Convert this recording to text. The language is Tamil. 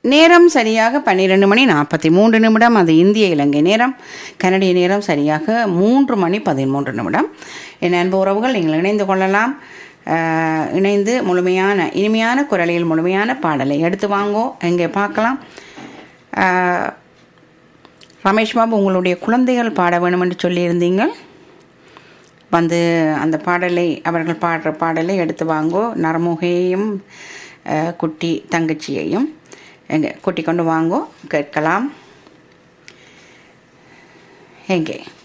நேரம் சரியாக பன்னிரெண்டு மணி நாற்பத்தி மூன்று நிமிடம் அது இந்திய இலங்கை நேரம் கனடிய நேரம் சரியாக மூன்று மணி பதிமூன்று நிமிடம் என் அன்பு உறவுகள் நீங்கள் இணைந்து கொள்ளலாம் அஹ், இணைந்து முழுமையான இனிமையான குரலில் முழுமையான பாடலை எடுத்து வாங்கோ எங்கே பார்க்கலாம் அஹ், ரமேஷ் பாபு உங்களுடைய குழந்தைகள் பாட வேணும் என்று சொல்லியிருந்தீங்க வந்து அந்த பாடலை அவர்கள் பாடுற பாடலை எடுத்து வாங்கோ நரமுகையையும் அஹ், குட்டி தங்கச்சியையும் எங்கே கூட்டி கொண்டு வாங்கோ கேட்கலாம் எங்கே